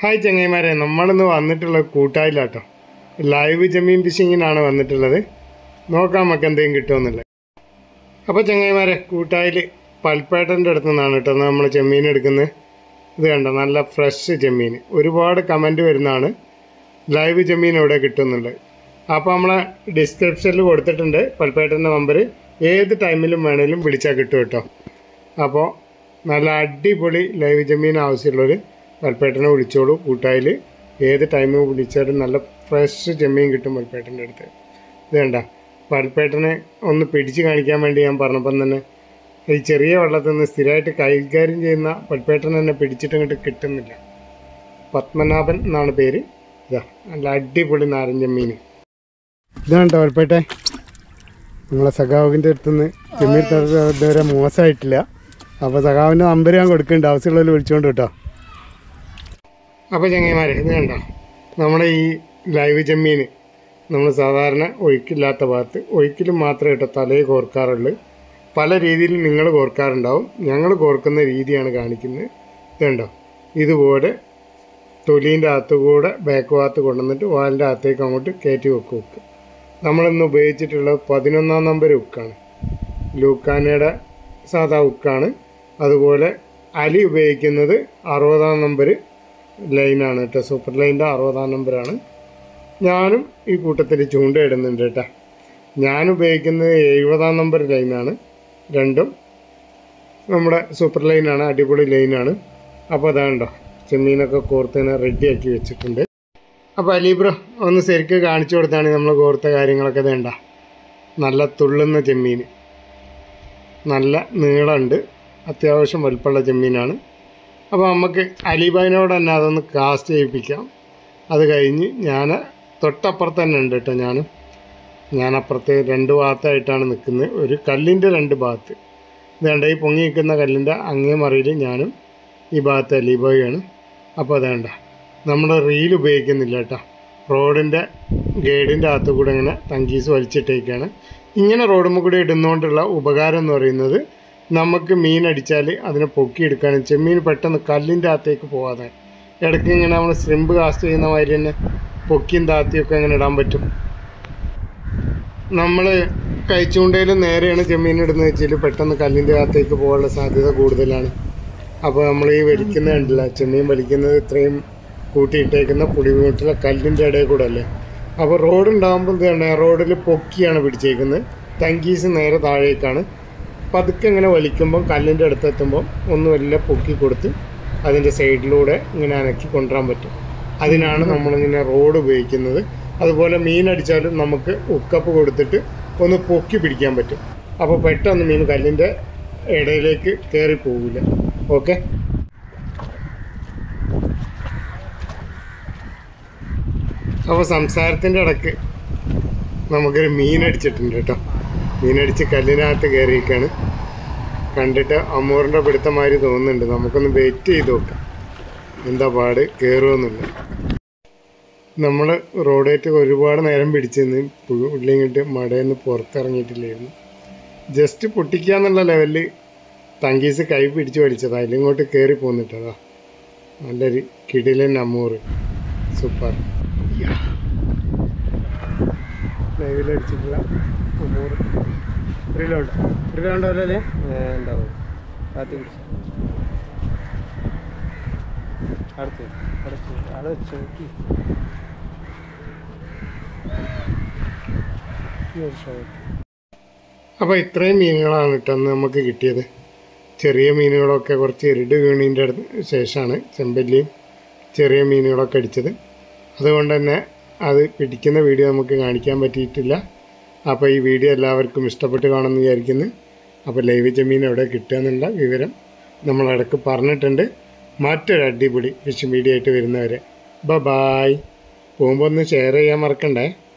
hi ചങ്ങായിമാരെ നമ്മളിന്ന് വന്നിട്ടുള്ള കൂട്ടായിലാട്ടോ ലൈവ് ജമീൻ ഫിഷിങ്ങിനാണ് വന്നിട്ടുള്ളത് നോക്കാം നമുക്ക് എന്തെങ്കിലും കിട്ടുമെന്നുള്ളത് അപ്പോൾ ചങ്ങായിമാരെ കൂട്ടായിൽ പൽപ്പേട്ടൻ്റെ അടുത്ത് നിന്നാണ് കേട്ടോ നമ്മൾ ചെമ്മീൻ എടുക്കുന്നത് ഇത് കണ്ടോ നല്ല ഫ്രഷ് ചെമ്മീൻ ഒരുപാട് കമൻറ്റ് വരുന്നതാണ് ലൈവ് ചെമ്മീൻ എവിടെ കിട്ടുമെന്നുള്ളത് അപ്പോൾ നമ്മളെ ഡിസ്ക്രിപ്ഷനിൽ കൊടുത്തിട്ടുണ്ട് പൽപ്പേട്ടൻ്റെ നമ്പർ ഏത് ടൈമിലും വേണേലും വിളിച്ചാൽ കിട്ടും കേട്ടോ അപ്പോൾ നല്ല അടിപൊളി ലൈവ് ജമീൻ ആവശ്യമുള്ളവർ വൽപ്പേട്ടനെ വിളിച്ചോളൂ കൂട്ടായിൽ ഏത് ടൈമിൽ വിളിച്ചാലും നല്ല ഫ്രഷ് ചെമ്മീൻ കിട്ടും വൽപ്പേട്ടൻ്റെ അടുത്ത് ഇത് കണ്ട വൽപ്പേട്ടനെ ഒന്ന് പിടിച്ച് കാണിക്കാൻ വേണ്ടി ഞാൻ പറഞ്ഞപ്പം തന്നെ ഈ ചെറിയ വെള്ളത്തിൽ നിന്ന് സ്ഥിരമായിട്ട് കൈകാര്യം ചെയ്യുന്ന വൽപ്പേട്ടൻ തന്നെ പിടിച്ചിട്ട് ഇങ്ങോട്ട് കിട്ടുന്നില്ല പത്മനാഭൻ എന്നാണ് പേര് ഇതാ നല്ല അടിപൊളി നാരൻ ചെമ്മീൻ ഇതാണ് കേട്ടോ വൽപ്പേട്ടെ നമ്മളെ സഖാവിൻ്റെ അടുത്തുനിന്ന് ചെമ്മീൻ തറ ഇതുവരെ മോശമായിട്ടില്ല അപ്പോൾ സഖാവിൻ്റെ നമ്പർ ഞാൻ കൊടുക്കുന്നുണ്ട് ആവശ്യമുള്ളവർ വിളിച്ചുകൊണ്ട് കേട്ടോ അപ്പോൾ ചങ്ങന്മാരെ ഇത് കണ്ടോ നമ്മുടെ ഈ ലൈവ് ചെമ്മീൻ നമ്മൾ സാധാരണ ഒഴുക്കില്ലാത്ത ഭാഗത്ത് ഒഴുക്കിലും മാത്രമേ കേട്ടോ തലയിൽ കോർക്കാറുള്ളൂ പല രീതിയിൽ നിങ്ങൾ കോർക്കാറുണ്ടാവും ഞങ്ങൾ കോർക്കുന്ന രീതിയാണ് കാണിക്കുന്നത് ഇത് കണ്ടോ ഇതുപോലെ തൊലീൻ്റെ അകത്ത് കൂടെ ബാക്ക് ഭാഗത്ത് കൊണ്ടുവന്നിട്ട് വാലിൻ്റെ അകത്തേക്ക് അങ്ങോട്ട് കയറ്റി വെക്കും ഉക്ക് നമ്മളിന്ന് ഉപയോഗിച്ചിട്ടുള്ളത് പതിനൊന്നാം നമ്പർ ഉക്കാണ് ലൂക്കാനയുടെ സാധാ ഉക്കാണ് അതുപോലെ അലി ഉപയോഗിക്കുന്നത് അറുപതാം നമ്പർ ലൈനാണ് കേട്ടോ സൂപ്പർ ലൈൻ്റെ അറുപതാം നമ്പറാണ് ഞാനും ഈ കൂട്ടത്തിൽ ചൂണ്ടയിടുന്നുണ്ട് കേട്ടോ ഞാൻ ഉപയോഗിക്കുന്നത് എഴുപതാം നമ്പർ ലൈനാണ് രണ്ടും നമ്മുടെ സൂപ്പർ ലൈനാണ് അടിപൊളി ലൈനാണ് അപ്പോൾ അതാണ്ടോ ചെമ്മീനൊക്കെ കോർത്തിന് റെഡിയാക്കി വെച്ചിട്ടുണ്ട് അപ്പോൾ അലീബ്രോ ഒന്ന് ശരിക്കും കാണിച്ചു കൊടുത്താണ് നമ്മൾ കോർത്ത കാര്യങ്ങളൊക്കെ വേണ്ട നല്ല തുള്ളുന്ന ചെമ്മീൻ നല്ല നീളമുണ്ട് അത്യാവശ്യം വലുപ്പമുള്ള ചെമ്മീനാണ് അപ്പോൾ നമുക്ക് അലിബായിനോട് തന്നെ അതൊന്ന് കാസ്റ്റ് ചെയ്യിപ്പിക്കാം അത് കഴിഞ്ഞ് ഞാൻ തൊട്ടപ്പുറത്ത് തന്നെ ഉണ്ട് കേട്ടോ ഞാൻ ഞാനപ്പുറത്ത് രണ്ട് ഭാഗത്തായിട്ടാണ് നിൽക്കുന്നത് ഒരു കല്ലിൻ്റെ രണ്ട് ഭാഗത്ത് ഇതേണ്ട ഈ പൊങ്ങി നിൽക്കുന്ന കല്ലിൻ്റെ അങ്ങേ മറിയിൽ ഞാനും ഈ ഭാഗത്ത് അലിബായിയാണ് അപ്പോൾ അതേണ്ട നമ്മൾ റീൽ ഉപയോഗിക്കുന്നില്ല കേട്ടോ റോഡിൻ്റെ ഗൈഡിൻ്റെ അകത്ത് കൂടെ ഇങ്ങനെ ടങ്കീസ് വലിച്ചിട്ടേക്കാണ് ഇങ്ങനെ റോഡുമ്മ കൂടെ ഇടുന്നതുകൊണ്ടുള്ള ഉപകാരം എന്ന് പറയുന്നത് നമുക്ക് മീൻ അടിച്ചാൽ അതിനെ പൊക്കിയെടുക്കാനും ചെമ്മീൻ പെട്ടെന്ന് കല്ലിൻ്റെ അകത്തേക്ക് പോകാതെ ഇടയ്ക്ക് ഇങ്ങനെ നമ്മൾ ശ്രിമ്പ് കാസ്റ്റ് ചെയ്യുന്ന മാതിരി തന്നെ പൊക്കിയും താത്തിയൊക്കെ ഇങ്ങനെ ഇടാൻ പറ്റും നമ്മൾ കഴിച്ചുകൊണ്ടേൽ നേരെയാണ് ചെമ്മീൻ ഇടുന്നത് വെച്ചാൽ പെട്ടെന്ന് കല്ലിൻ്റെ അകത്തേക്ക് പോകാനുള്ള സാധ്യത കൂടുതലാണ് അപ്പോൾ നമ്മൾ ഈ വലിക്കുന്ന കണ്ടില്ല ചെമ്മീൻ വലിക്കുന്നത് ഇത്രയും കൂട്ടിയിട്ടേക്കുന്ന പുളിമൂട്ടിലെ കല്ലിൻ്റെ ഇടയിൽ കൂടെ അല്ലേ അപ്പോൾ റോഡ് ഉണ്ടാകുമ്പോൾ ഇത് തന്നെ റോഡിൽ പൊക്കിയാണ് പിടിച്ചേക്കുന്നത് ടങ്കീസ് നേരെ താഴേക്കാണ് പതുക്കെ ഇങ്ങനെ വലിക്കുമ്പം കല്ലിൻ്റെ അടുത്തെത്തുമ്പം ഒന്ന് വലിയ പൊക്കി കൊടുത്ത് അതിൻ്റെ സൈഡിലൂടെ ഇങ്ങനെ അനക്കി കൊണ്ടുവരാൻ പറ്റും അതിനാണ് നമ്മളിങ്ങനെ റോഡ് ഉപയോഗിക്കുന്നത് അതുപോലെ മീൻ അടിച്ചാലും നമുക്ക് ഉക്കപ്പ് കൊടുത്തിട്ട് ഒന്ന് പൊക്കി പിടിക്കാൻ പറ്റും അപ്പോൾ പെട്ടെന്ന് മീൻ കല്ലിൻ്റെ ഇടയിലേക്ക് കയറി പോവില്ല ഓക്കെ അപ്പോൾ സംസാരത്തിൻ്റെ ഇടയ്ക്ക് നമുക്കൊരു മീൻ അടിച്ചിട്ടുണ്ട് കേട്ടോ മീനടിച്ച് കല്ലിനകത്ത് കയറിയിരിക്കുകയാണ് കണ്ടിട്ട് അമ്മൂറിൻ്റെ പിടുത്തമാതിരി തോന്നുന്നുണ്ട് നമുക്കൊന്ന് വെയിറ്റ് ചെയ്ത് നോക്കാം എന്താ പാട് കയറുമെന്നില്ല നമ്മൾ റോഡേറ്റ് ഒരുപാട് നേരം പിടിച്ചിരുന്ന് ഉള്ളിങ്ങിട്ട് മടയിൽ നിന്ന് പുറത്തിറങ്ങിയിട്ടില്ലായിരുന്നു ജസ്റ്റ് പൊട്ടിക്കുക എന്നുള്ള ലെവലിൽ തങ്കീസ് കൈ പിടിച്ച് വലിച്ചതാ അതിലിങ്ങോട്ട് കയറി പോന്നിട്ടതാ നല്ലൊരു കിടിലൻ അമ്മൂറ് സൂപ്പർ ലൈവിലടിച്ചിട്ടുള്ള അമ്മൂറ് ത്രിലോട്ട് ത്രിലോണ്ടല്ലോ അല്ലേ ഉണ്ടാവും കാത്തി പിടിച്ചു അടുത്ത് അടച്ചു അടച്ചു നോക്കി ഈ ഒരു ഷോട്ട് അപ്പോൾ ഇത്രയും മീനുകളാണ് കിട്ടുന്നത് നമുക്ക് കിട്ടിയത് ചെറിയ മീനുകളൊക്കെ കുറച്ച് ഇരുട് വീണിൻ്റെ അടുത്ത് ശേഷമാണ് ചെമ്പല്ലിയും ചെറിയ മീനുകളൊക്കെ അടിച്ചത് അതുകൊണ്ട് തന്നെ അത് പിടിക്കുന്ന വീഡിയോ നമുക്ക് കാണിക്കാൻ പറ്റിയിട്ടില്ല അപ്പോൾ ഈ വീഡിയോ എല്ലാവർക്കും ഇഷ്ടപ്പെട്ട് കാണുമെന്ന് വിചാരിക്കുന്നു അപ്പോൾ ലൈവ് ചെമ്മീൻ എവിടെ കിട്ടുക എന്നുള്ള വിവരം നമ്മൾ ഇടയ്ക്ക് പറഞ്ഞിട്ടുണ്ട് മറ്റൊരു അടിപൊളി ഫിഷിംഗ് വീഡിയോ ആയിട്ട് വരുന്നവരെ ബ ബായ് പോകുമ്പോൾ ഒന്ന് ഷെയർ ചെയ്യാൻ മറക്കണ്ടേ